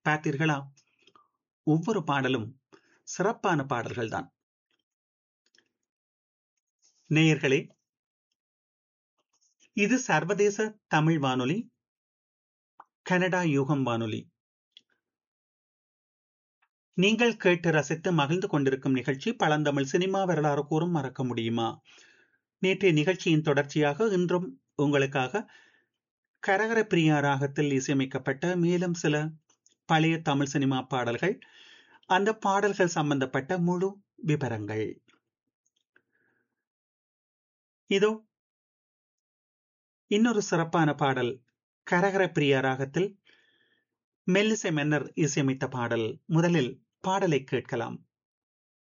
பார்த்தீர்களா ஒவ்வொரு பாடலும் சிறப்பான பாடல்கள் தான் நேயர்களே இது சர்வதேச தமிழ் வானொலி கனடா யூகம் வானொலி நீங்கள் கேட்டு ரசித்து மகிழ்ந்து கொண்டிருக்கும் நிகழ்ச்சி பழந்தமிழ் சினிமா வரலாறு கூறும் மறக்க முடியுமா நேற்றைய நிகழ்ச்சியின் தொடர்ச்சியாக இன்றும் உங்களுக்காக கரகர பிரியா ராகத்தில் இசையமைக்கப்பட்ட மேலும் சில பழைய தமிழ் சினிமா பாடல்கள் அந்த பாடல்கள் சம்பந்தப்பட்ட முழு விவரங்கள் இதோ இன்னொரு சிறப்பான பாடல் கரகர பிரியா ராகத்தில் மெல்லிசை மன்னர் இசையமைத்த பாடல் முதலில் பாடலை கேட்கலாம்